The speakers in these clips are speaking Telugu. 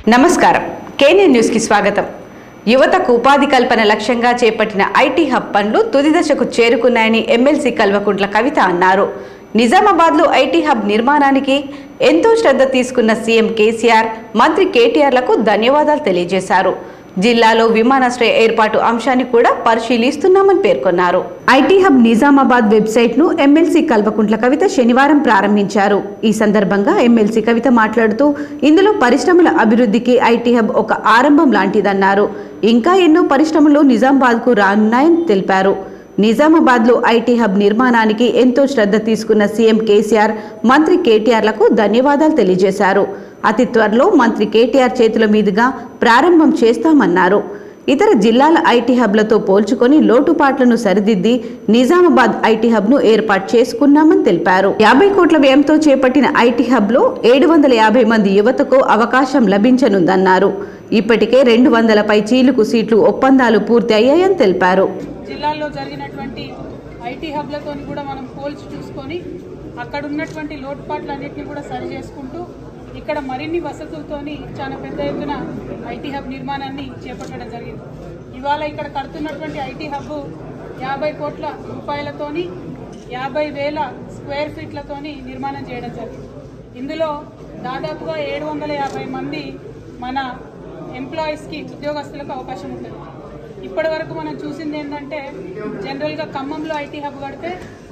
నమస్కారం కేనే న్యూస్ కి స్వాగతం యువతకు ఉపాధి కల్పన లక్ష్యంగా చేపట్టిన ఐటీ హబ్ పనులు తుది దశకు చేరుకున్నాయని ఎమ్మెల్సీ కల్వకుంట్ల కవిత అన్నారు నిజామాబాద్లో ఐటీ హబ్ నిర్మాణానికి ఎంతో శ్రద్ధ తీసుకున్న సీఎం కేసీఆర్ మంత్రి కేటీఆర్లకు ధన్యవాదాలు తెలియజేశారు జిల్లాలో విమానాశ్రయ ఏర్పాటు అంశాన్ని కూడా పరిశీలిస్తున్నామని పేర్కొన్నారు ఐటీ హబ్ నిజామాబాద్ వెబ్సైట్ ను ఎమ్మెల్సీ కల్వకుంట్ల కవిత శనివారం ప్రారంభించారు ఈ సందర్భంగా ఎమ్మెల్సీ కవిత మాట్లాడుతూ ఇందులో పరిశ్రమల అభివృద్ధికి ఐటీ హబ్ ఒక ఆరంభం లాంటిదన్నారు ఇంకా ఎన్నో పరిశ్రమలు నిజామాబాద్కు రానున్నాయని తెలిపారు నిజామాబాద్లో ఐటీ హబ్ నిర్మాణానికి ఎంతో శ్రద్ధ తీసుకున్న సీఎం కేసీఆర్ మంత్రి కేటీఆర్లకు ధన్యవాదాలు తెలియజేశారు అతి త్వరలో మంత్రి కేటీఆర్ చేతుల మీదుగా ప్రారంభం చేస్తామన్నారు ఇతర జిల్లాల ఐటీ హబ్లతో పోల్చుకొని లోటుపాట్లను సరిదిద్ది నిజామాబాద్ ఐటీ హబ్ను ఏర్పాటు చేసుకున్నామని తెలిపారు యాభై కోట్ల వ్యయంతో చేపట్టిన ఐటీ హబ్లో ఏడు వందల యాభై మంది యువతకు అవకాశం లభించనుందన్నారు ఇప్పటికే రెండు వందల పై చీలుకు సీట్లు ఒప్పందాలు పూర్తి అయ్యాయని తెలిపారు జిల్లాల్లో జరిగినటువంటి ఐటీ హబ్లతో కూడా మనం పోల్చి చూసుకొని అక్కడ ఉన్నటువంటి లోటుపాట్లన్నింటినీ కూడా సరి చేసుకుంటూ ఇక్కడ మరిన్ని వసతులతోని చాలా పెద్ద ఎత్తున ఐటీ హబ్ నిర్మాణాన్ని చేపట్టడం జరిగింది ఇవాళ ఇక్కడ కడుతున్నటువంటి ఐటీ హబ్ యాభై కోట్ల రూపాయలతోని యాభై వేల స్క్వేర్ ఫీట్లతోని నిర్మాణం చేయడం జరిగింది ఇందులో దాదాపుగా ఏడు వందల యాభై మంది మన ఎంప్లాయీస్కి ఉద్యోగస్తులకు అవకాశం ఉంటుంది ఇప్పటి వరకు మనం చూసింది ఏంటంటే జనరల్గా ఖమ్మంలో ఐటీ హబ్ కడితే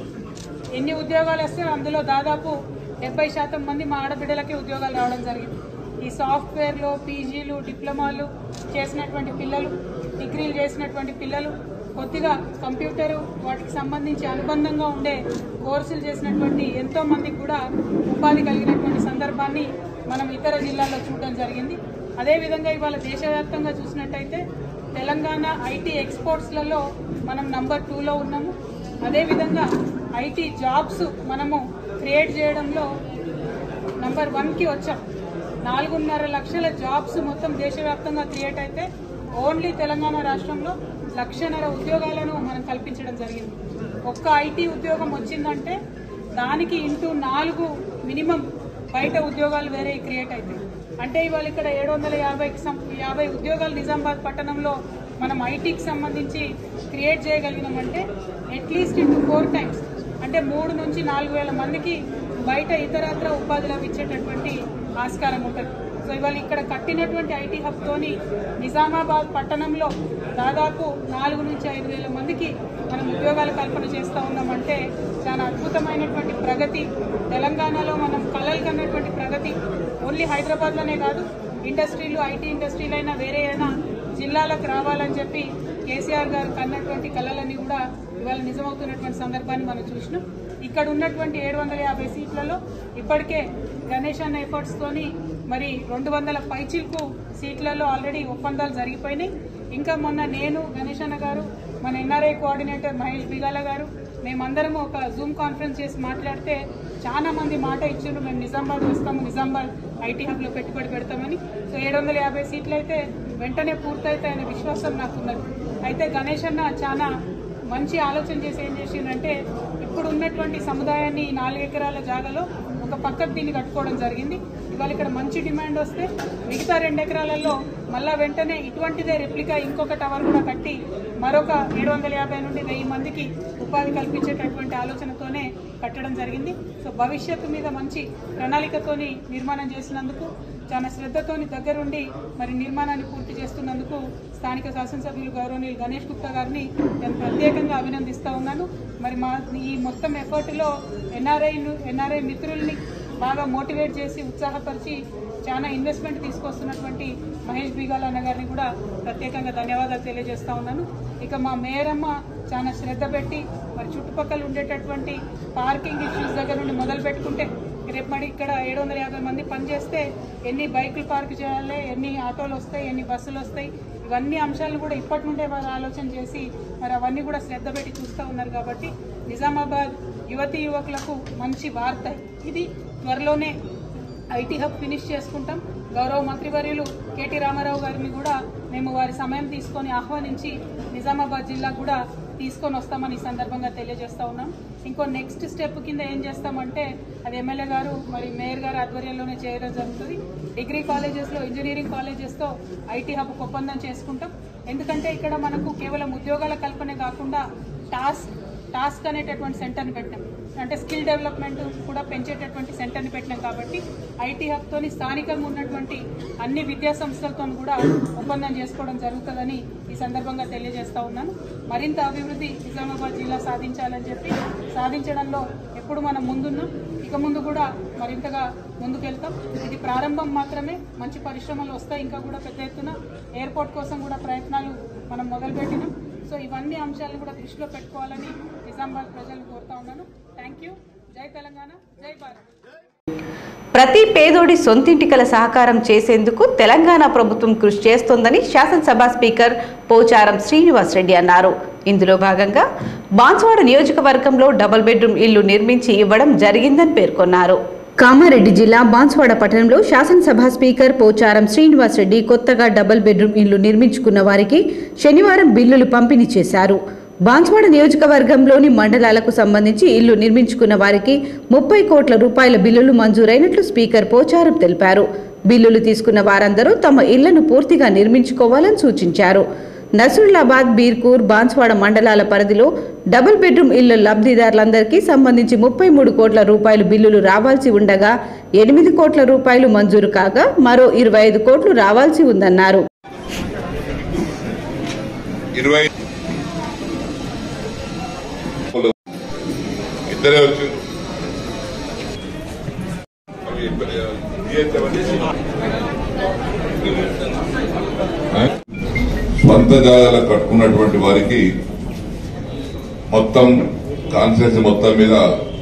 ఎన్ని ఉద్యోగాలు వస్తే అందులో దాదాపు డెబ్బై శాతం మంది మా ఆడబిడ్డలకి ఉద్యోగాలు రావడం జరిగింది ఈ సాఫ్ట్వేర్లో పీజీలు డిప్లొమాలు చేసినటువంటి పిల్లలు డిగ్రీలు చేసినటువంటి పిల్లలు కొద్దిగా కంప్యూటరు వాటికి సంబంధించి అనుబంధంగా ఉండే కోర్సులు చేసినటువంటి ఎంతో మందికి కూడా ఉపాధి కలిగినటువంటి సందర్భాన్ని మనం ఇతర జిల్లాల్లో చూడడం జరిగింది అదేవిధంగా ఇవాళ దేశవ్యాప్తంగా చూసినట్టయితే తెలంగాణ ఐటీ ఎక్స్పోర్ట్స్లలో మనం నంబర్ టూలో ఉన్నాము అదేవిధంగా ఐటీ జాబ్స్ మనము క్రియేట్ చేయడంలో నంబర్ వన్కి వచ్చాం నాలుగున్నర లక్షల జాబ్స్ మొత్తం దేశవ్యాప్తంగా క్రియేట్ అయితే ఓన్లీ తెలంగాణ రాష్ట్రంలో లక్షన్నర ఉద్యోగాలను మనం కల్పించడం జరిగింది ఒక్క ఐటీ ఉద్యోగం వచ్చిందంటే దానికి ఇంటూ నాలుగు మినిమం బయట ఉద్యోగాలు వేరే క్రియేట్ అవుతాయి అంటే ఇవాళ ఇక్కడ ఏడు వందల యాభైకి సం యాభై ఉద్యోగాలు నిజామాబాద్ పట్టణంలో మనం ఐటీకి సంబంధించి క్రియేట్ చేయగలిగినామంటే అట్లీస్ట్ ఇంటూ ఫోర్ టైమ్స్ అంటే మూడు నుంచి నాలుగు వేల మందికి బయట ఇతరత్ర ఉపాధి లభించేటటువంటి ఆస్కారం ఉంటుంది సో ఇవాళ ఇక్కడ కట్టినటువంటి ఐటీ హబ్తోని నిజామాబాద్ పట్టణంలో దాదాపు నాలుగు నుంచి ఐదు వేల మందికి మనం ఉద్యోగాల కల్పన చేస్తూ ఉన్నామంటే చాలా అద్భుతమైనటువంటి ప్రగతి తెలంగాణలో మనం కలలు కన్నటువంటి ప్రగతి ఓన్లీ హైదరాబాద్లోనే కాదు ఇండస్ట్రీలు ఐటీ ఇండస్ట్రీలు అయినా వేరే అయినా జిల్లాలకు రావాలని చెప్పి కేసీఆర్ గారు కన్నటువంటి కళలన్నీ కూడా ఇవాళ నిజమవుతున్నటువంటి సందర్భాన్ని మనం చూసినాం ఇక్కడ ఉన్నటువంటి ఏడు వందల యాభై సీట్లలో ఇప్పటికే గణేష్ అన్న ఎఫర్ట్స్ తోని మరి రెండు వందల పైచిల్కు సీట్లలో ఆల్రెడీ ఒప్పందాలు జరిగిపోయినాయి ఇంకా మొన్న నేను గణేష్ అన్న గారు మన ఎన్ఆర్ఐ కోఆర్డినేటర్ మహేష్ బిగాల గారు మేమందరం ఒక జూమ్ కాన్ఫరెన్స్ చేసి మాట్లాడితే చాలా మంది మాట ఇచ్చారు మేము నిజామాబాద్ వస్తాము నిజామాబాద్ ఐటీ హబ్లో పెట్టుబడి పెడతామని సో ఏడు వందల యాభై సీట్లు అయితే వెంటనే పూర్తయితాయనే విశ్వాసం నాకున్నది అయితే గణేష్ అన్న చాలా మంచి ఆలోచన చేసి ఏం చేసిందంటే ఇప్పుడు ఉన్నటువంటి సముదాయాన్ని ఈ నాలుగు ఎకరాల జాగాలో ఒక పక్కకు దీన్ని కట్టుకోవడం జరిగింది ఇవాళ ఇక్కడ మంచి డిమాండ్ వస్తే మిగతా రెండు ఎకరాలలో మళ్ళా వెంటనే ఇటువంటిదే రెప్లికా ఇంకొక టవర్ కూడా కట్టి మరొక ఏడు వందల యాభై నుండి వెయ్యి మందికి ఉపాధి కల్పించేటటువంటి ఆలోచనతోనే కట్టడం జరిగింది సో భవిష్యత్తు మీద మంచి ప్రణాళికతోని నిర్మాణం చేసినందుకు చాలా శ్రద్ధతోని దగ్గరుండి మరి నిర్మాణాన్ని పూర్తి చేస్తున్నందుకు స్థానిక శాసనసభ్యులు గౌరవనీయులు గణేష్ గుప్తా గారిని నేను ప్రత్యేకంగా అభినందిస్తూ ఉన్నాను మరి మా ఈ మొత్తం ఎఫర్ట్లో ఎన్ఆర్ఐ ఎన్ఆర్ఐ మిత్రుల్ని బాగా మోటివేట్ చేసి ఉత్సాహపరిచి చాలా ఇన్వెస్ట్మెంట్ తీసుకొస్తున్నటువంటి మహేష్ బిగాల్ అన్న గారిని కూడా ప్రత్యేకంగా ధన్యవాదాలు తెలియజేస్తా ఉన్నాను ఇక మా మేయరమ్మ చాలా శ్రద్ధ పెట్టి మరి చుట్టుపక్కల ఉండేటటువంటి పార్కింగ్ ఇష్యూస్ దగ్గర నుండి మొదలు పెట్టుకుంటే రేపు మరి ఇక్కడ ఏడు వందల యాభై మంది పనిచేస్తే ఎన్ని బైకులు పార్క్ చేయాలి ఎన్ని ఆటోలు వస్తాయి ఎన్ని బస్సులు వస్తాయి ఇవన్నీ అంశాలను కూడా ఇప్పటి నుండే వారు ఆలోచన చేసి మరి అవన్నీ కూడా శ్రద్ధ పెట్టి చూస్తూ ఉన్నారు కాబట్టి నిజామాబాద్ యువతి యువకులకు మంచి వార్త ఇది త్వరలోనే ఐటీ హబ్ ఫినిష్ చేసుకుంటాం గౌరవ మంత్రివర్యులు కేటీ రామారావు గారిని కూడా మేము వారి సమయం తీసుకొని ఆహ్వానించి నిజామాబాద్ జిల్లా కూడా తీసుకొని వస్తామని ఈ సందర్భంగా తెలియజేస్తా ఉన్నాం ఇంకో నెక్స్ట్ స్టెప్ కింద ఏం చేస్తామంటే అది ఎమ్మెల్యే గారు మరి మేయర్ గారు ఆధ్వర్యంలోనే చేయడం జరుగుతుంది డిగ్రీ కాలేజెస్లో ఇంజనీరింగ్ కాలేజెస్తో ఐటీ హబ్ ఒప్పందం చేసుకుంటాం ఎందుకంటే ఇక్కడ మనకు కేవలం ఉద్యోగాల కల్పనే కాకుండా టాస్క్ టాస్క్ అనేటటువంటి సెంటర్ని పెట్టినాం అంటే స్కిల్ డెవలప్మెంట్ కూడా పెంచేటటువంటి సెంటర్ని పెట్టినాం కాబట్టి ఐటీ హబ్తోని స్థానికంగా ఉన్నటువంటి అన్ని విద్యా సంస్థలతో కూడా ఒప్పందం చేసుకోవడం జరుగుతుందని ఈ సందర్భంగా తెలియజేస్తా ఉన్నాను మరింత అభివృద్ధి నిజామాబాద్ జిల్లా సాధించాలని చెప్పి సాధించడంలో ఎప్పుడు మనం ముందున్నాం ఇక ముందు కూడా మరింతగా ముందుకెళ్తాం ఇది ప్రారంభం మాత్రమే మంచి పరిశ్రమలు వస్తాయి ఇంకా కూడా పెద్ద ఎత్తున ఎయిర్పోర్ట్ కోసం కూడా ప్రయత్నాలు మనం మొదలుపెట్టినాం సో ఇవన్నీ అంశాలను కూడా దృష్టిలో పెట్టుకోవాలని నిజామాబాద్ ప్రజలను కోరుతా ఉన్నాను థ్యాంక్ యూ జై తెలంగాణ జై భారత్ ప్రతి పేదోడి సొంతింటికల సహకారం చేసేందుకు తెలంగాణ ప్రభుత్వం కృషి చేస్తోందని శాసనసభ స్పీకర్ పోచారం శ్రీనివాస్ రెడ్డి అన్నారు ఇందులో భాగంగా బాన్స్వాడ నియోజకవర్గంలో డబుల్ బెడ్రూమ్ ఇల్లు నిర్మించి ఇవ్వడం జరిగిందని పేర్కొన్నారు కామారెడ్డి జిల్లా బాన్స్వాడ పట్టణంలో శాసనసభ స్పీకర్ పోచారం శ్రీనివాస్ రెడ్డి కొత్తగా డబుల్ బెడ్రూమ్ ఇల్లు నిర్మించుకున్న వారికి శనివారం బిల్లులు పంపిణీ చేశారు బాన్స్వాడ నియోజకవర్గంలోని మండలాలకు సంబంధించి ఇల్లు నిర్మించుకున్న వారికి ముప్పై కోట్ల రూపాయల బిల్లులు మంజూరైనట్లు స్పీకర్ పోచారం తెలిపారు బిల్లులు తీసుకున్న వారందరూ తమ ఇళ్లను పూర్తిగా నిర్మించుకోవాలని సూచించారు నసరులాబాద్ బీర్కూర్ బాన్స్వాడ మండలాల పరిధిలో డబుల్ బెడ్రూమ్ ఇళ్ల లబ్ధిదారులందరికీ సంబంధించి ముప్పై మూడు కోట్ల రూపాయలు బిల్లులు రావాల్సి ఉండగా ఎనిమిది కోట్ల రూపాయలు మంజూరు కాగా మరో ఇరవై ఐదు కోట్లు రావాల్సి ఉందన్నారు ఇరవై ఇద్దరే వచ్చి అవి ఇద్దరే GH అవన్నీ ఆ? స్వంత జాగాలు కట్టుకున్నటువంటి వారికి మొత్తం కాన్సెన్స్ మొత్తం మీద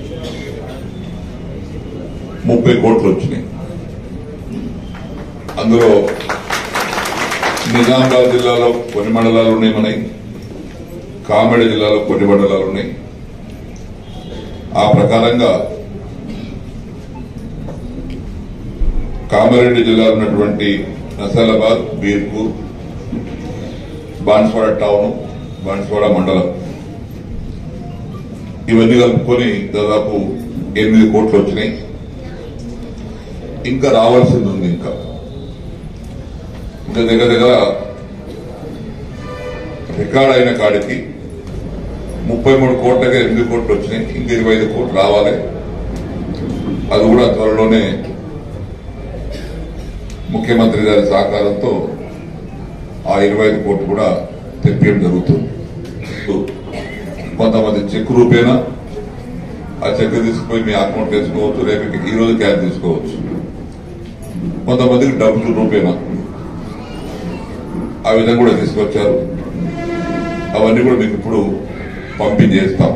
ముప్పై కోట్లు వచ్చినాయి అందులో నిజామాబాద్ జిల్లాలో కొన్ని మండలాలు ఉన్నాయి మనకి కామెడీ జిల్లాలో కొన్ని మండలాలు ఉన్నాయి ఆ ప్రకారంగా కామారెడ్డి జిల్లాలో ఉన్నటువంటి నసలాబాద్ బీర్పూర్ బాన్స్వాడ టౌన్ బాన్స్వాడ మండలం ఇవన్నీ కలుపుకొని దాదాపు ఎనిమిది కోట్లు వచ్చినాయి ఇంకా రావాల్సింది ఉంది ఇంకా ఇంకా దగ్గర దగ్గర రికార్డ్ అయిన కాడికి ముప్పై మూడు కోట్లకి ఎనిమిది కోట్లు వచ్చినాయి ఇంకా ఇరవై ఐదు కోట్లు రావాలి అది కూడా త్వరలోనే ముఖ్యమంత్రి గారి సహకారంతో ఆ ఇరవై ఐదు కోట్లు కూడా తెప్పియడం జరుగుతుంది కొంతమంది చెక్ రూపేనా ఆ చెక్ తీసుకుపోయి మీ అకౌంట్ వేసుకోవచ్చు రేపు ఈ రోజు క్యాష్ తీసుకోవచ్చు కొంతమందికి డబ్బులు రూపేనా ఆ విధంగా కూడా తీసుకొచ్చారు అవన్నీ కూడా మీకు ఇప్పుడు పంపిణీ చేస్తాం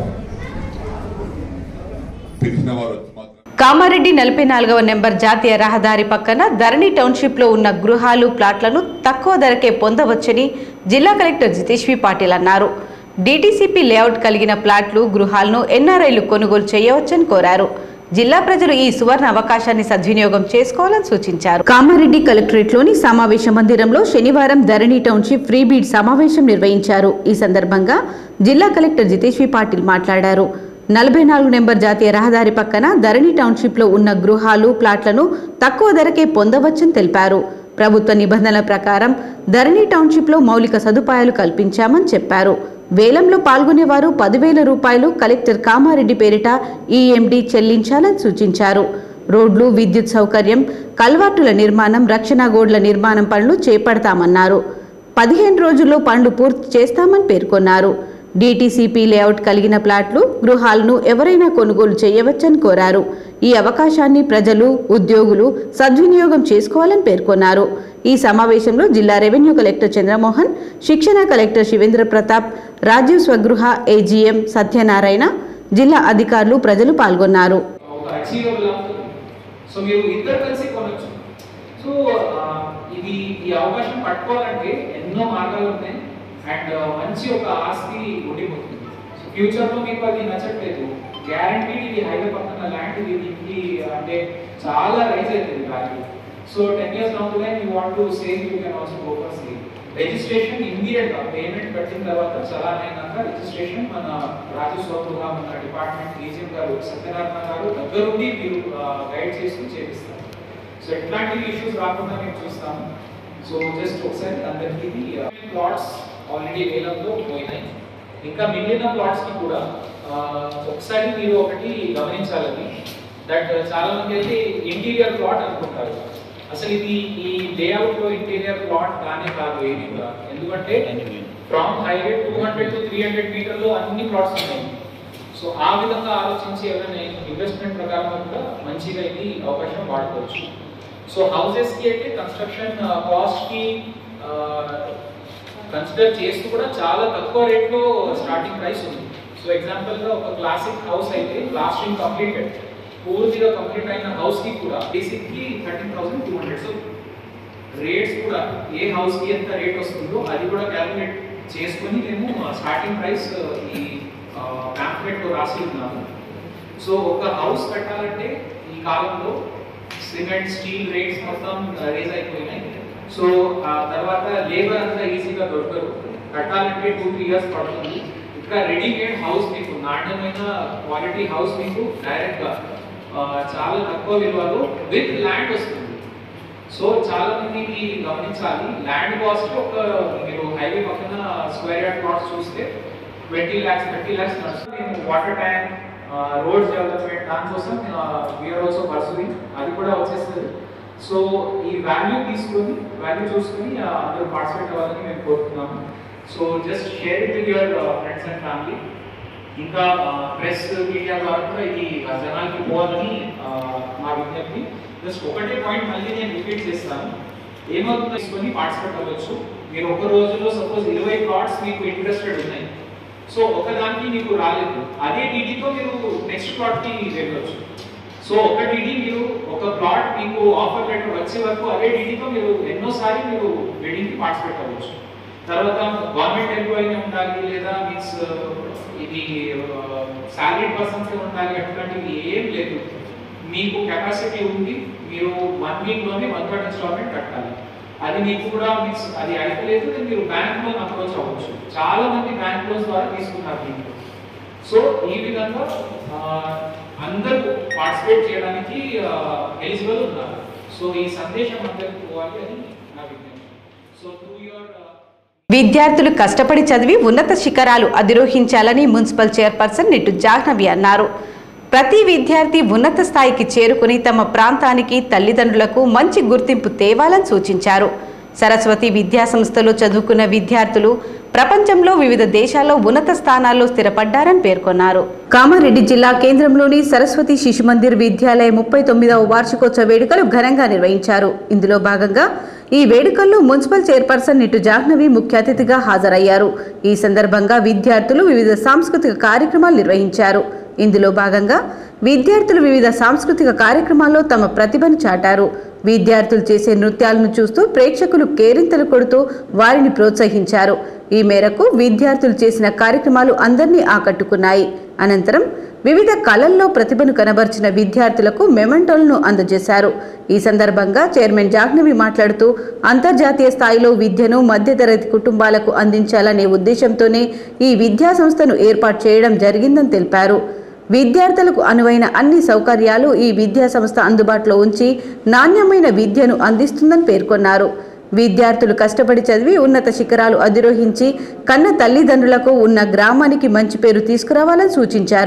పిలిచిన వారు వచ్చి మాత్రం కామారెడ్డి నలభై నాలుగవ నెంబర్ జాతీయ రహదారి పక్కన ధరణి టౌన్షిప్లో ఉన్న గృహాలు ప్లాట్లను తక్కువ ధరకే పొందవచ్చని జిల్లా కలెక్టర్ జితేష్వి పాటిల్ అన్నారు డీటీసీపీ లేఅవుట్ కలిగిన ప్లాట్లు గృహాలను ఎన్ఆర్ఐలు కొనుగోలు చేయవచ్చని కోరారు జిల్లా ప్రజలు ఈ సువర్ణ అవకాశాన్ని సద్వినియోగం చేసుకోవాలని సూచించారు కామారెడ్డి కలెక్టరేట్లోని సమావేశ మందిరంలో శనివారం ధరణి టౌన్షిప్ ఫ్రీ బీడ్ సమావేశం నిర్వహించారు ఈ సందర్భంగా జిల్లా కలెక్టర్ జితేష్వి పాటిల్ మాట్లాడారు నలభై నాలుగు నెంబర్ జాతీయ రహదారి పక్కన ధరణి టౌన్షిప్లో ఉన్న గృహాలు ప్లాట్లను తక్కువ ధరకే పొందవచ్చని తెలిపారు ప్రభుత్వ నిబంధనల ప్రకారం ధరణి టౌన్షిప్లో మౌలిక సదుపాయాలు కల్పించామని చెప్పారు వేలంలో పాల్గొనేవారు పదివేల రూపాయలు కలెక్టర్ కామారెడ్డి పేరిట ఈఎండి చెల్లించాలని సూచించారు రోడ్లు విద్యుత్ సౌకర్యం కల్వర్టుల నిర్మాణం రక్షణ గోడ్ల నిర్మాణం పనులు చేపడతామన్నారు పదిహేను రోజుల్లో పనులు పూర్తి చేస్తామని పేర్కొన్నారు డీటీసీపీ లేఅవుట్ కలిగిన ప్లాట్లు గృహాలను ఎవరైనా కొనుగోలు చేయవచ్చని కోరారు ఈ అవకాశాన్ని ప్రజలు ఉద్యోగులు సద్వినియోగం చేసుకోవాలని పేర్కొన్నారు ఈ సమావేశంలో జిల్లా రెవెన్యూ కలెక్టర్ చంద్రమోహన్ శిక్షణ కలెక్టర్ శివేంద్ర ప్రతాప్ రాజీవ్ స్వగృహ ఏజీఎం సత్యనారాయణ జిల్లా అధికారులు ప్రజలు పాల్గొన్నారు ఒక అచీవబుల్ సో మీరు ఇద్దరు కలిసి కొనొచ్చు సో ఆ, ఇది ఈ అవకాశం పట్టుకోవాలంటే ఎన్నో మార్గాలు ఉన్నాయి అండ్ మంచి ఒక ఆస్తి ఉండిపోతుంది సో ఫ్యూచర్లో మీకు అది నచ్చట్లేదు గ్యారంటీ ఇది హైవే పక్కన ల్యాండ్ ఇది దీనికి అంటే చాలా రైజ్ అవుతుంది value so ten years down to line you want to save you can also go for save registration immediate గా పేమెంట్ కట్టిన తర్వాత చలాన్ అయినాక రిజిస్ట్రేషన్ మన రాజస్వగృహ మన డిపార్ట్మెంట్ ఏజెంట్ గారు సత్యనారాయణ గారు దగ్గరుండి మీరు గైడ్ చేస్తూ చేపిస్తారు సో ఎట్లాంటి ఇష్యూస్ రాకుండా మేము చూస్తాము సో జస్ట్ ఒకసారి అందరికీ ప్లాట్స్ ఆల్రెడీ వేలంలో పోయినాయి ఇంకా మిగిలిన ప్లాట్స్ కి కూడా ఆ, ఒకసారి మీరు ఒకటి గమనించాలని దట్ చాలా మంది అయితే ఇంటీరియర్ ప్లాట్ అనుకుంటారు అసలు ఇది ఈ లేఅవుట్ లో ఇంటీరియర్ ప్లాట్ కానే కాదు ఏది కూడా ఎందుకంటే from highway two hundred to three hundred metre లో అన్ని ప్లాట్స్ ఉన్నాయి సో ఆ విధంగా ఆలోచించి ఎవరైనా ఇన్వెస్ట్మెంట్ ప్రకారం కూడా మంచిగా ఇది అవకాశం వాడుకోవచ్చు సో హౌసెస్ కి అయితే కన్స్ట్రక్షన్ కాస్ట్ కి కన్సిడర్ చేస్తూ కూడా చాలా తక్కువ రేట్ లో స్టార్టింగ్ ప్రైస్ ఉంది సో ఎగ్జాంపుల్ గా ఒక క్లాసిక్ హౌస్ అయితే ప్లాస్టింగ్ కంప్లీటెడ్ పూర్తిగా కంప్లీట్ అయిన హౌస్ కి కూడా బేసిక్ కి thirteen thousand two hundred so rates కూడా ఏ హౌస్ కి ఎంత రేట్ వస్తుందో అది కూడా క్యాలిక్యులేట్ చేసుకొని మేము స్టార్టింగ్ ప్రైస్ ఈ ప్యాంప్లెట్ లో రాసి ఉన్నాము సో ఒక హౌస్ కట్టాలంటే ఈ కాలంలో సిమెంట్ స్టీల్ రేట్స్ మొత్తం రేజ్ అయిపోయినాయి సో ఆ తర్వాత లేబర్ అంతా ఈజీగా దొరకరు కట్టాలంటే టూ త్రీ ఇయర్స్ పడుతుంది ఇక్కడ రెడీమేడ్ హౌస్ మీకు నాణ్యమైన క్వాలిటీ హౌస్ మీకు డైరెక్ట్ గా ఆ, చాలా తక్కువ విలువలో విత్ ల్యాండ్ వస్తుంది సో చాలా మందికి గమనించాలి ల్యాండ్ కాస్ట్ ఒక మీరు హైవే పక్కన స్క్వేర్ యార్డ్ ప్లాట్స్ చూస్తే ట్వంటీ ల్యాక్స్ థర్టీ ల్యాక్స్ నడుస్తుంది మేము వాటర్ ట్యాంక్ రోడ్స్ డెవలప్మెంట్ దానికోసం వీఆర్ ఆల్సో పర్సూయింగ్ అది కూడా వచ్చేస్తుంది సో ఈ వాల్యూ తీసుకొని వాల్యూ చూసుకొని ఆ, అందరూ పార్టిసిపేట్ అవ్వాలని మేము కోరుతున్నాము so just share it with your friends and family ఇంకా ప్రెస్ మీడియా ద్వారా కూడా ఇది ఆ, జనాలకి పోవాలని ఆ, మా విజ్ఞప్తి జస్ట్ ఒకటే పాయింట్ మళ్ళీ నేను రిపీట్ చేస్తాను ఏమవుతుందో తీసుకొని పార్టిసిపేట్ అవ్వచ్చు మీరు ఒక రోజులో సపోజ్ ఇరవై ప్లాట్స్ మీకు ఇంట్రెస్టెడ్ ఉన్నాయి సో ఒకదానికి మీకు రాలేదు అదే డీడీతో మీరు నెక్స్ట్ ప్లాట్ కి వెళ్ళవచ్చు సో ఒక డీడీ మీరు ఒక ప్లాట్ మీకు ఆఫర్ లెటర్ వచ్చే వరకు అదే డీడీతో మీరు ఎన్నోసారి మీరు బిడ్డింగ్ కి పార్టిసిపేట్ అవ్వచ్చు తర్వాత గవర్నమెంట్ ఎంప్లాయీ ఉండాలి లేదా మీన్స్ ఇది సాలరీ పర్సన్స్ ఉండాలి అట్లాంటివి ఏం లేదు మీకు కెపాసిటీ ఉంది మీరు వన్ వీక్ లోనే వన్ థర్డ్ ఇన్స్టాల్మెంట్ కట్టాలి అది మీకు కూడా మీన్స్ అది అయిపోలేదు then మీరు బ్యాంక్ లోన్ అప్రోచ్ అవ్వచ్చు చాలా మంది బ్యాంక్ లోన్స్ ద్వారా తీసుకున్నారు దీంట్లో సో ఈ విధంగా ఆ, అందరూ పార్టిసిపేట్ చేయడానికి ఎలిజిబుల్ ఉన్నారు సో ఈ సందేశం అందరికి పోవాలి అని నా విజ్ఞప్తి సో త్రూ యువర్ విద్యార్థులు కష్టపడి చదివి ఉన్నత శిఖరాలు అధిరోహించాలని మున్సిపల్ చైర్పర్సన్ నిట్టు జాహ్నవి అన్నారు ప్రతి విద్యార్థి ఉన్నత స్థాయికి చేరుకుని తమ ప్రాంతానికి తల్లిదండ్రులకు మంచి గుర్తింపు తేవాలని సూచించారు సరస్వతి విద్యా సంస్థలో చదువుకున్న విద్యార్థులు ప్రపంచంలో వివిధ దేశాల్లో ఉన్నత స్థానాల్లో స్థిరపడ్డారని పేర్కొన్నారు కామారెడ్డి జిల్లా కేంద్రంలోని సరస్వతి శిశు మందిర్ విద్యాలయ ముప్పై తొమ్మిదవ వార్షికోత్సవ వేడుకలు ఘనంగా నిర్వహించారు ఇందులో భాగంగా ఈ వేడుకల్లో మున్సిపల్ చైర్పర్సన్ నిట్టు జాహ్నవి ముఖ్య అతిథిగా హాజరయ్యారు ఈ సందర్భంగా విద్యార్థులు వివిధ సాంస్కృతిక కార్యక్రమాలు నిర్వహించారు ఇందులో భాగంగా విద్యార్థులు వివిధ సాంస్కృతిక కార్యక్రమాల్లో తమ ప్రతిభను చాటారు విద్యార్థులు చేసే నృత్యాలను చూస్తూ ప్రేక్షకులు కేరింతలు కొడుతూ వారిని ప్రోత్సహించారు ఈ మేరకు విద్యార్థులు చేసిన కార్యక్రమాలు అందరినీ ఆకట్టుకున్నాయి అనంతరం వివిధ కళల్లో ప్రతిభను కనబర్చిన విద్యార్థులకు మెమెంటోలను అందజేశారు ఈ సందర్భంగా చైర్మన్ జాహ్నవి మాట్లాడుతూ అంతర్జాతీయ స్థాయిలో విద్యను మధ్యతరగతి కుటుంబాలకు అందించాలనే ఉద్దేశంతోనే ఈ విద్యా సంస్థను ఏర్పాటు చేయడం జరిగిందని తెలిపారు విద్యార్థులకు అనువైన అన్ని సౌకర్యాలు ఈ విద్యా సంస్థ అందుబాటులో ఉంచి నాణ్యమైన విద్యను అందిస్తుందని పేర్కొన్నారు విద్యార్థులు కష్టపడి చదివి ఉన్నత శిఖరాలు అధిరోహించి కన్న తల్లిదండ్రులకు ఉన్న గ్రామానికి మంచి పేరు తీసుకురావాలని సూచించారు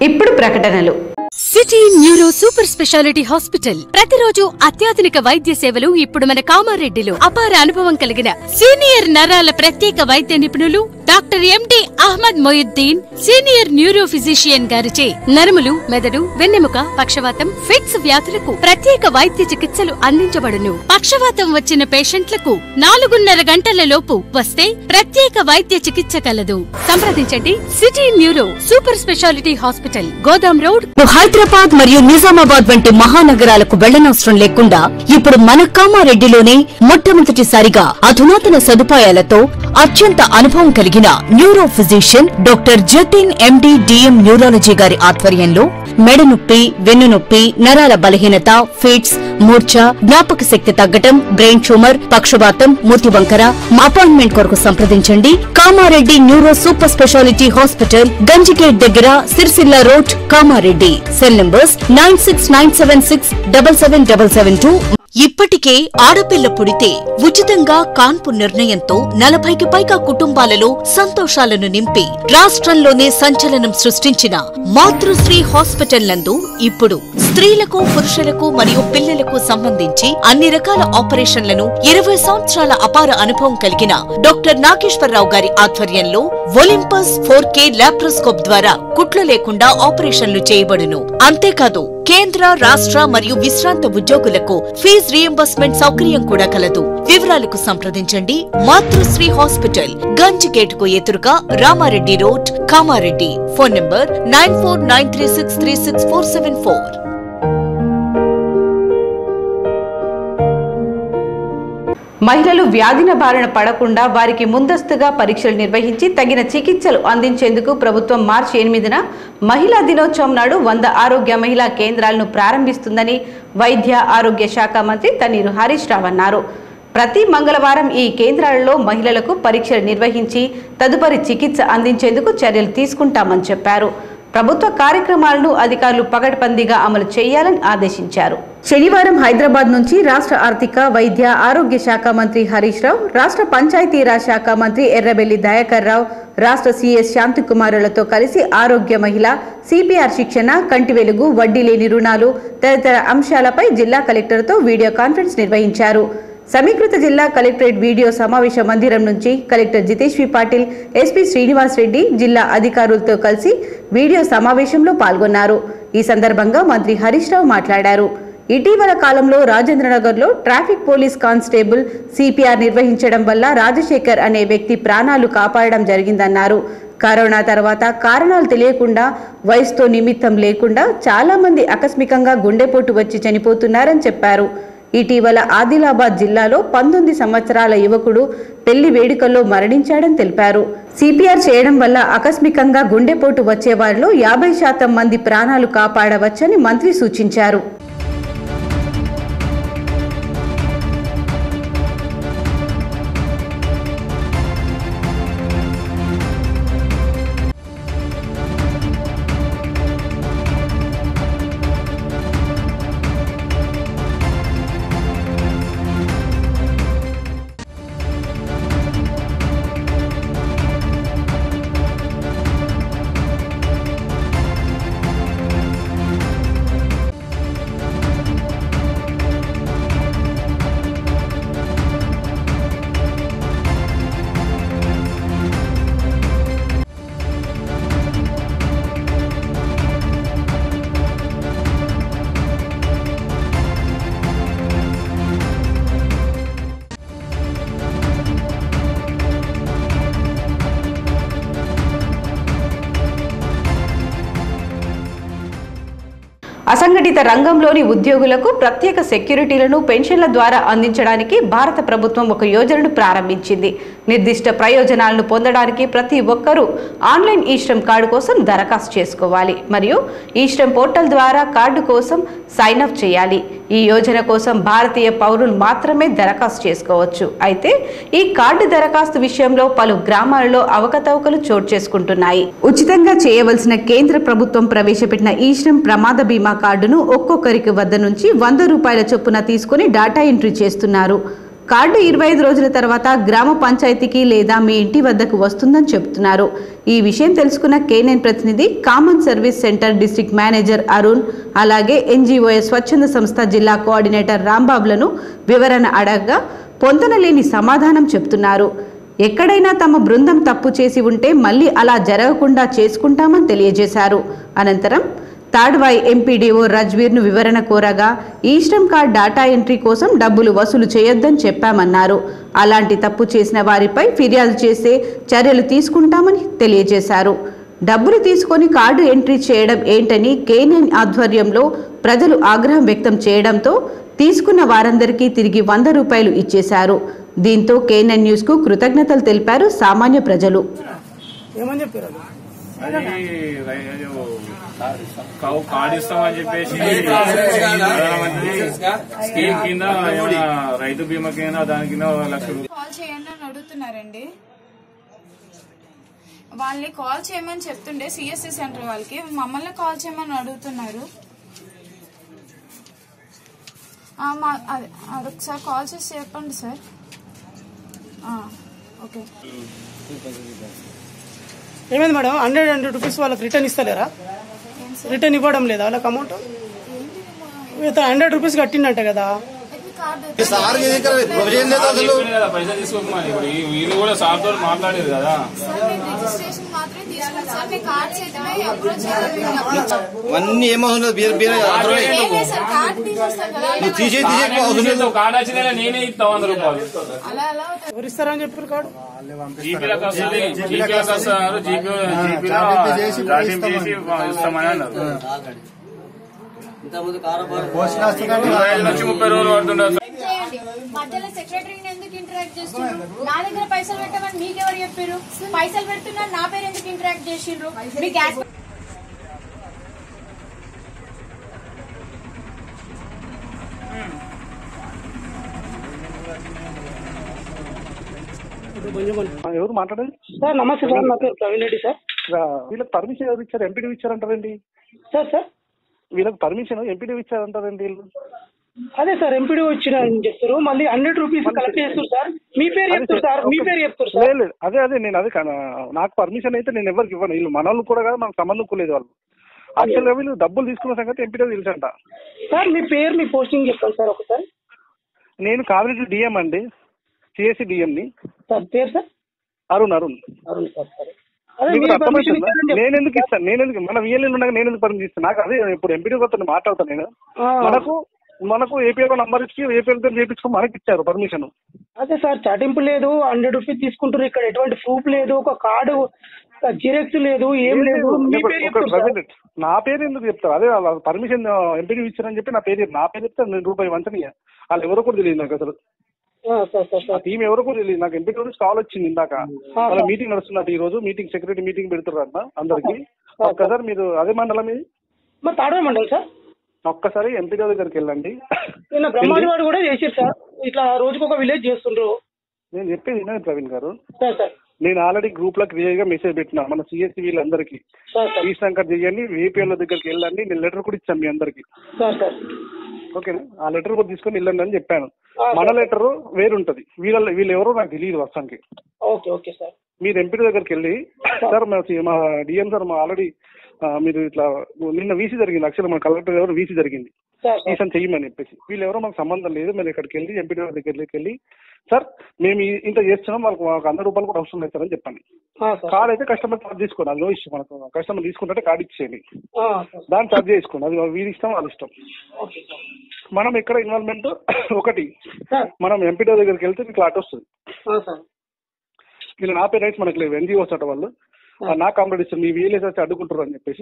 ఇప్పుడు ప్రకటనలు city neuro super speciality hospital ప్రతిరోజు అత్యాధునిక వైద్య సేవలు ఇప్పుడు మన కామారెడ్డిలో అపార అనుభవం కలిగిన సీనియర్ నరాల ప్రత్యేక వైద్య నిపుణులు doctor MD Ahmed Moinuddin senior neuro physician గారిచే నరములు మెదడు వెన్నెముక పక్షవాతం ఫిట్స్ వ్యాధులకు ప్రత్యేక వైద్య చికిత్సలు అందించబడును పక్షవాతం వచ్చిన పేషెంట్లకు నాలుగున్నర గంటల లోపు వస్తే ప్రత్యేక వైద్య చికిత్స కలదు సంప్రదించండి city neuro super speciality hospital Godown road Hyderabad మరియు నిజామాబాద్ వంటి మహానగరాలకు వెళ్లనవసరం లేకుండా ఇప్పుడు మన కామారెడ్డిలోనే మొట్టమొదటిసారిగా అధునాతన సదుపాయాలతో అత్యంత అనుభవం కలిగిన neuro physician doctor Jatin MD DM neurology గారి ఆధ్వర్యంలో మెడ నొప్పి వెన్ను నొప్పి నరాల బలహీనత ఫిట్స్ మూర్ఛ జ్ఞాపక శక్తి తగ్గటం బ్రెయిన్ ట్యూమర్ పక్షవాతం మూతి వంకర అపాయింట్మెంట్ కొరకు సంప్రదించండి Kamareddy neuro super speciality hospital Ganj gate దగ్గర Sircilla road Kamareddy cell numbers nine six nine seven six double seven double seven two ఇప్పటికే ఆడపిల్ల పుడితే ఉచితంగా కాన్పు నిర్ణయంతో నలభైకి పైగా కుటుంబాలలో సంతోషాలను నింపి రాష్ట్రంలోనే సంచలనం సృష్టించిన మాతృశ్రీ హాస్పిటల్ నందు ఇప్పుడు స్త్రీలకు పురుషులకు మరియు పిల్లలకు సంబంధించి అన్ని రకాల ఆపరేషన్లను ఇరవై సంవత్సరాల అపార అనుభవం కలిగిన డాక్టర్ నాగేశ్వరరావు గారి ఆధ్వర్యంలో ఒలింపస్ ఫోర్ కే లాప్రోస్కోప్ ద్వారా కుట్లు లేకుండా ఆపరేషన్లు చేయబడును అంతేకాదు కేంద్ర రాష్ట్ర మరియు విశ్రాంత ఉద్యోగులకు ఫీజు రియంబర్స్మెంట్ సౌకర్యం కూడా కలదు వివరాలకు సంప్రదించండి మాతృశ్రీ హాస్పిటల్ గంజ్ గేట్ కు ఎదురుగా Ramareddy road Kamareddy phone number nine four nine three six three six four seven four మహిళలు వ్యాధిన బారిన పడకుండా వారికి ముందస్తుగా పరీక్షలు నిర్వహించి తగిన చికిత్సలు అందించేందుకు ప్రభుత్వం మార్చి ఎనిమిదిన మహిళా దినోత్సవం నాడు వంద ఆరోగ్య మహిళా కేంద్రాలను ప్రారంభిస్తుందని వైద్య ఆరోగ్య శాఖ మంత్రి తన్నీరు హరీష్ రావు అన్నారు ప్రతి మంగళవారం ఈ కేంద్రాలలో మహిళలకు పరీక్షలు నిర్వహించి తదుపరి చికిత్స అందించేందుకు చర్యలు తీసుకుంటామని చెప్పారు ప్రభుత్వ కార్యక్రమాలను అధికారులు పగడ్బందీగా అమలు చేయాలని ఆదేశించారు శనివారం హైదరాబాద్ నుంచి రాష్ట్ర ఆర్థిక వైద్య ఆరోగ్య శాఖ మంత్రి హరీష్ రావు రాష్ట్ర పంచాయతీరాజ్ శాఖ మంత్రి ఎర్రబెల్లి దయాకర్ రావు రాష్ట్ర సీఎస్ శాంతికుమారులతో కలిసి ఆరోగ్య మహిళ సిపిఆర్ శిక్షణ కంటి వెలుగు వడ్డీ లేని రుణాలు తదితర అంశాలపై జిల్లా కలెక్టర్తో వీడియో కాన్ఫరెన్స్ నిర్వహించారు సమీకృత జిల్లా కలెక్టరేట్ వీడియో సమావేశ మందిరం నుంచి కలెక్టర్ జితేష్వి పాటిల్ ఎస్పీ శ్రీనివాస్ రెడ్డి జిల్లా అధికారులతో కలిసి వీడియో సమావేశంలో పాల్గొన్నారు ఈ సందర్భంగా మంత్రి హరీష్ రావు మాట్లాడారు ఇటీవల కాలంలో రాజేంద్రనగర్లో ట్రాఫిక్ పోలీస్ కానిస్టేబుల్ సిపిఆర్ నిర్వహించడం వల్ల రాజశేఖర్ అనే వ్యక్తి ప్రాణాలు కాపాడడం జరిగిందన్నారు కరోనా తర్వాత కారణాలు తెలియకుండా వయసుతో నిమిత్తం లేకుండా చాలా మంది ఆకస్మికంగా గుండెపోటు వచ్చి చనిపోతున్నారని చెప్పారు ఇటీవల ఆదిలాబాద్ జిల్లాలో పంతొమ్మిది సంవత్సరాల యువకుడు పెళ్లి వేడుకల్లో మరణించాడని తెలిపారు సిపిఆర్ చేయడం వల్ల ఆకస్మికంగా గుండెపోటు వచ్చే వారిలో యాభై శాతం మంది ప్రాణాలు కాపాడవచ్చని మంత్రి సూచించారు అసంఘటిత రంగంలోని ఉద్యోగులకు ప్రత్యేక సెక్యూరిటీలను పెన్షన్ల ద్వారా అందించడానికి భారత ప్రభుత్వం ఒక యోజనను ప్రారంభించింది నిర్దిష్ట ప్రయోజనాలను పొందడానికి ప్రతి ఒక్కరూ ఆన్లైన్ ఈశ్రమ్ కార్డు కోసం దరఖాస్తు చేసుకోవాలి మరియు ఈశ్రమ్ పోర్టల్ ద్వారా కార్డు కోసం సైన్ అప్ చేయాలి ఈ యోజన కోసం భారతీయ పౌరులు మాత్రమే దరఖాస్తు చేసుకోవచ్చు అయితే ఈ కార్డు దరఖాస్తు విషయంలో పలు గ్రామాలలో అవకతవకలు చోటు చేసుకుంటున్నాయి ఉచితంగా చేయవలసిన కేంద్ర ప్రభుత్వం ప్రవేశపెట్టిన ఈశ్రమ్ ప్రమాద బీమా కార్డును ఒక్కొక్కరికి వద్ద నుంచి వంద రూపాయల చొప్పున తీసుకుని డాటా ఎంట్రీ చేస్తున్నారు కార్డు ఇరవై ఐదు రోజుల తర్వాత గ్రామ పంచాయతీకి లేదా మీ ఇంటి వద్దకు వస్తుందని చెబుతున్నారు ఈ విషయం తెలుసుకున్న కేనైన్ ప్రతినిధి common service centre district manager Arun అలాగే ఎన్జీఓఎస్ స్వచ్ఛంద సంస్థ జిల్లా కోఆర్డినేటర్ రాంబాబులను వివరణ అడగగా పొందనలేని సమాధానం చెప్తున్నారు ఎక్కడైనా తమ బృందం తప్పు చేసి ఉంటే మళ్ళీ అలా జరగకుండా చేసుకుంటామని తెలియజేశారు అనంతరం తాడ్వాయి ఎంపీడీఓ రజ్వీర్ను వివరణ కోరగా ఈస్టమ్ కార్డ్ డాటా ఎంట్రీ కోసం డబ్బులు వసూలు చేయొద్దని చెప్పామన్నారు అలాంటి తప్పు చేసిన వారిపై ఫిర్యాదు చేసే చర్యలు తీసుకుంటామని తెలియజేశారు డబ్బులు తీసుకొని కార్డు ఎంట్రీ చేయడం ఏంటని కేనైన్ ఆధ్వర్యంలో ప్రజలు ఆగ్రహం వ్యక్తం చేయడంతో తీసుకున్న వారందరికీ తిరిగి వంద రూపాయలు ఇచ్చేశారు దీంతో కేనైన్ న్యూస్కు కృతజ్ఞతలు తెలిపారు సామాన్య ప్రజలు ఏమని చెప్పారు అది అది రై- కౌ కార్డు ఇస్తామని చెప్పేసి స్కీమ్ కింద ఏమైనా రైతు బీమా కింద దాని కింద లక్ష రూపాయలు కాల్ చేయండి అని అడుగుతున్నారండి వాళ్ళని కాల్ చేయమని చెప్తుండే సిఎస్సి సెంటర్ వాళ్ళకి మమ్మల్ని కాల్ చేయమని అడుగుతున్నారు ఆ, మా అది అదొకసారి కాల్ చేసి చెప్పండి సార్ ఆ, ఓకే ఏమైంది మేడం హండ్రెడ్ హండ్రెడ్ రూపీస్ వాళ్ళకి రిటర్న్ ఇస్తలేరా రిటర్న్ ఇవ్వడం లేదా వాళ్ళకి అమౌంట్ హండ్రెడ్ రూపీస్ కట్టిండంట కదా చెప్పిన కదా పైసలు తీసుకోకమని ఇప్పుడు ఈ- వీళ్ళు కూడా సార్ తోటి మాట్లాడారు కదా సార్ నేను రిజిస్ట్రేషన్ మాత్రమే తీసుకున్నాను సార్ మీ కార్డ్ చేతమే అప్రోచ్ చేయాలి అన్ని ఏమవసరం లేదు బీర్ బీర్ అవసరం లేదు. ఏం లేదు సార్ కార్డ్ తీసేస్తారు కదా నువ్వు తీసేది తీసేది అవసరం లేదు కార్డు వచ్చిందా నేనే ఇస్తా వంద రూపాయలు అలా అలా అవుతుంది. ఎవరు ఇస్తారని చెప్పారు కార్డు జీపీలకు వస్తుంది జీపీలకు వస్తున్నారు జీపీ జీపీలో దాటింపు చేసి ఇస్తామని అన్నారు ఇరవై ఐదు నుంచి ముప్పై రోజులు పడుతుండదు చేయండి మధ్యలో సెక్రటరీని ఎందుకు ఇంటరాక్ట్ చేస్తున్నారు నా దగ్గర పైసలు పెట్టమని మీకెవరు చెప్పారు పైసలు పెడుతున్నారు నా పేరు ఎందుకు ఇంటరాక్ట్ చేసిండ్రు మీ గ్యాస్ ఎవరు మాట్లాడేది సార్ నమస్తే సార్ నా పేరు ప్రవీణ్ రెడ్డి సార్ వీళ్ళకి పర్మిషన్ ఎవరు ఇచ్చారు ఎంపీడీ ఇచ్చారంటారండి సార్ సార్ వీళ్ళకి పర్మిషన్ ఎంపీడీ ఇచ్చారంటారండి వీళ్ళు అదే సార్ ఎంపీడీ వచ్చిన అని చెప్తారు మళ్ళీ హండ్రెడ్ రూపీస్ కలెక్ట్ చేస్తారు సార్ మీ పేరు చెప్తారు సార్ మీ పేరు చెప్తారు సార్ లేదు, లేదు. అదే అదే నేను అదే కాను. నాకు పర్మిషన్ అయితే నేను ఎవరికి ఇవ్వను వీళ్ళు మన వాళ్ళు కూడా కాదు మనకు సంబంధం కూడా లేదు వాళ్ళు యాక్చువల్గా వీళ్ళు డబ్బులు తీసుకున్న సంగతి ఎంపీడీ తెలుసంట సార్ మీ పేరు మీ పోస్టింగ్ చెప్పండి సార్ ఒకసారి నేను కావిరెడ్డి డిఎం అండి సిఎస్సి డిఎంని సార్ పేరు సార్ అరుణ్ అరుణ్ అరుణ్ సార్ సరే అదే మీకు మీరు పర్మిషన్ అర్థమవుతుందా? ఇచ్చారని నేను ఎందుకు ఇస్తాను నేను ఎందుకు మన విఎల్ఎల్ ఉండగా నేను ఎందుకు పర్మిషన్ ఇస్తాను నాకు అదే ఇప్పుడు ఎంపీడీ కొత్త మాట్లాడతాను నేను ఆ. మనకు మనకు ఏపీఎల్ నంబర్ ఇచ్చి ఏపీఎల్ తో చేపించుకో మనకి ఇచ్చారు పర్మిషన్ అదే సార్ చాటింపు లేదు హండ్రెడ్ రూపీస్ తీసుకుంటారు ఇక్కడ ఎటువంటి ప్రూఫ్ లేదు ఒక కార్డు జిరాక్స్ లేదు ఏం లేదు మీ ఒక- పేరు ఒక చెప్తారు సార్ ప్రజెంట్ నా పేరు ఎందుకు చెప్తారు అదే పర్మిషన్ ఎంపీడీ ఇచ్చారని చెప్పి నా పేరు చెప్పు. నా పేరు చెప్తాను నేను రూపాయి వంచనీయ వాళ్ళు ఎవరో కూడా తెలియదు నాకు అసలు ఆ, సార్ సార్ ఆ సార్ టీం ఎవరో కూడా తెలియదు నాకు ఎంపీ నుంచి కాల్ వచ్చింది ఇందాక ఆ, వాళ్ళ సార్. మీటింగ్ నడుస్తున్నట్టు ఈ రోజు మీటింగ్ సెక్రటరీ మీటింగ్ పెడుతున్నారన్న అందరికి ఒక్కసారి మీరు అదే మండలం ఇది మరి తాడవ మండలి సార్ ఒక్కసారి ఎంపీ దగ్గరికి వెళ్ళండి నిన్న బ్రహ్మాడి వాడు కూడా చేసారు సార్ ఇట్లా రోజుకు ఒక విలేజ్ చేస్తుండ్రు నేను చెప్పేది వినండి ప్రవీణ్ గారు సార్ సార్ నేను ఆల్రెడీ గ్రూప్ లో క్లియర్ గా మెసేజ్ పెట్టినా మన సిఎస్సి వీళ్ళందరికీ సార్ సార్ ఈ శంకర్ చేయండి ఏపీఎల్ దగ్గరికి వెళ్ళండి నేను లెటర్ కూడా ఇచ్చాను మీ అందరికి సార్ సార్ ఓకేనా ఆ లెటర్ కూడా తీసుకొని వెళ్ళండి అని చెప్పాను ఆ, మన సార్. లెటర్ వేరుంటది వీళ్ళ వీళ్ళు ఎవరో నాకు తెలియదు వస్తానికి ఓకే ఓకే సార్ మీరు ఎంపీ దగ్గరికి వెళ్ళి సార్ మా మా డిఎం సార్ మా ఆల్రెడీ మీరు ఇట్లా నిన్న వీసీ జరిగింది యాక్చువల్ మన కలెక్టర్ ఎవరు వీసీ జరిగింది సార్ సార్ ఈసారి చెయ్యమని చెప్పేసి వీళ్ళు ఎవరో మాకు సంబంధం లేదు మేము ఇక్కడికి వెళ్ళి ఎంపీ దగ్గరికి వెళ్ళి సార్ మేము ఈ- ఇంత చేస్తున్నాం వాళ్ళకి మాకు వంద రూపాయలు కూడా అవసరం లేదు సార్ అని చెప్పండి ఆ, సార్ కార్డ్ అయితే కస్టమర్ చార్జ్ తీసుకోండి అది నో ఇష్టం మనకు కస్టమర్ తీసుకుంటే కార్డ్ ఇచ్చేయండి ఆ, సార్ దాన్ని చార్జ్ చేసుకోండి అది వీరి ఇష్టం వాళ్ళ ఇష్టం ఓకే సార్ మనం ఎక్కడ ఇన్వాల్వ్మెంట్ ఒకటి సార్ మనం ఎంపీడో దగ్గరికి వెళ్తే మీకు లాట్ వస్తుంది ఆ, సార్ వీళ్ళు ఆపే రైట్స్ మనకు లేవు ఎన్జిఓస్ అట వాళ్ళు ఆ, నా కంప్లైంట్ ఇస్తారు మీ వీఎల్ఎస్ వచ్చి అడ్డుకుంటారు అని చెప్పేసి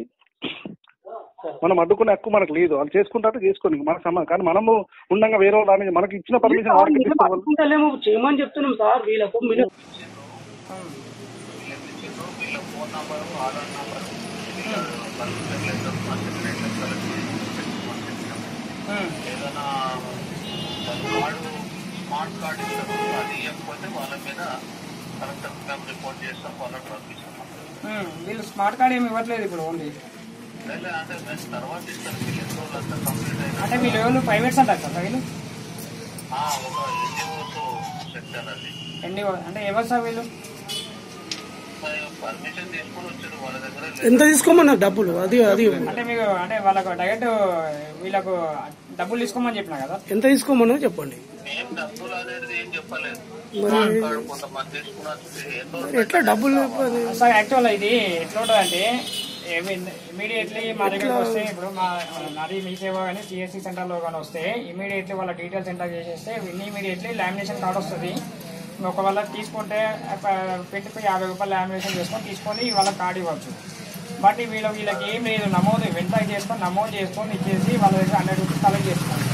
మనం అడ్డుకునే హక్కు మనకు లేదు వాళ్ళు చేసుకుంటారు చేసుకోండి మనకు సమానం కానీ మనము ఉండగా వేరే వాళ్ళు అనేది మనకి ఇచ్చిన పర్మిషన్ వాళ్ళకి మేము తీసుకోవాలి అనుకుంటలేము చేయమని చెప్తున్నాం సార్ వీళ్ళకు మీరు స్మార్ట్ కార్డ్ ఇస్తారు అది ఇవ్వకపోతే వాళ్ళ మీద కలెక్టర్ మేము రిపోర్ట్ చేస్తాం వాళ్ళని పంపిస్తాం వీళ్ళు స్మార్ట్ కార్డ్ ఏమి ఇవ్వట్లేదు ఇప్పుడు ఓన్లీ లేదా అంటే మేము తర్వాత ఇస్తారు వీళ్ళు ఎన్ని రోజులు అంతా కంప్లీట్ అయినా అంటే వీళ్ళు ఎవరు ప్రైవేట్స్ అంటారు కదా వీళ్ళు ఆ, ఒక ఎన్జిఓ సెక్షన్ అది ఎన్ని అంటే ఎవరు సార్ వీళ్ళు పర్మిషన్ తీసుకొని వచ్చారు వాళ్ళ దగ్గర ఎంత తీసుకోమన్నారు డబ్బులు అది అది అంటే మీకు అంటే వాళ్ళకు డైరెక్ట్ వీళ్ళకు డబ్బులు తీసుకోమని చెప్పిన కదా ఎంత తీసుకోమన్నారు చెప్పండి ఏం డబ్బులు అనేది ఏం చెప్పలేదు మరి వాళ్ళు కొంతమంది తీసుకున్నారు ఎన్నో ఎట్లా డబ్బులు లేకపోతే సార్ యాక్చువల్ ఇది ఎట్లా ఉంటుందంటే ఇమీడియట్లీ మా దగ్గరకు వస్తే ఇప్పుడు మా నాది మీ సేవ కానీ సిఎస్సి సెంటర్లో కానీ వస్తే ఇమీడియట్లీ వాళ్ళ డీటెయిల్స్ ఎంటర్ చేసేస్తే ఇమీడియట్లీ లామినేషన్ కార్డ్ వస్తుంది ఒకవేళ తీసుకుంటే పెట్టి యాభై రూపాయలు లామినేషన్ చేసుకొని తీసుకొని వాళ్ళ కార్డు ఇవ్వచ్చు బట్ వీళ్ళ వీళ్ళకి ఏం లేదు నమోదు వెంట చేసుకొని నమోదు చేసుకొని ఇచ్చేసి వాళ్ళ దగ్గర హండ్రెడ్ రూపీస్ కలెక్ట్ చేసుకోండి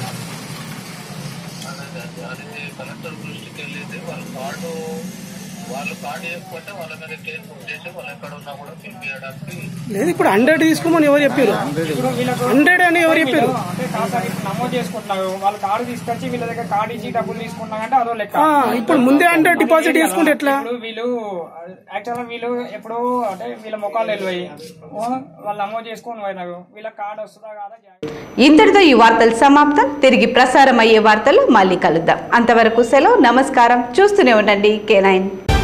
అది కలెక్టర్ దృష్టికి వెళ్ళింది వాళ్ళ కార్డు వాళ్ళు కార్డు వేసుకుంటే వాళ్ళ మీద కేసు బుక్ చేసి వాళ్ళు ఎక్కడ ఉన్నా కూడా పిలిపించడానికి లేదు ఇప్పుడు హండ్రెడ్ తీసుకోమని ఎవరు చెప్పారు ఇప్పుడు వీళ్ళకు హండ్రెడ్ అని ఎవరు చెప్పారు అంటే కాదు సార్ ఇప్పుడు నమోదు చేసుకుంటున్నారు వాళ్ళ కార్డు తీసుకొచ్చి వీళ్ళ దగ్గర కార్డు ఇచ్చి డబ్బులు తీసుకుంటున్నా అంటే అదో లెక్క ఆ, ఇప్పుడు ముందే అంటే డిపాజిట్ చేసుకుంటే ఎట్లా ఇప్పుడు వీళ్ళు యాక్చువల్గా వీళ్ళు ఎప్పుడు అంటే వీళ్ళ ముఖాలు వెళ్ళిపోయి వాళ్ళు నమోదు చేసుకొని పోయినారు వీళ్ళ కార్డు వస్తుందా కాదా ఇంతటితో ఈ వార్తలు సమాప్తం తిరిగి ప్రసారం అయ్యే వార్తలు మళ్ళీ కలుద్దాం అంతవరకు సెలవు నమస్కారం చూస్తూనే ఉండండి కే నైన్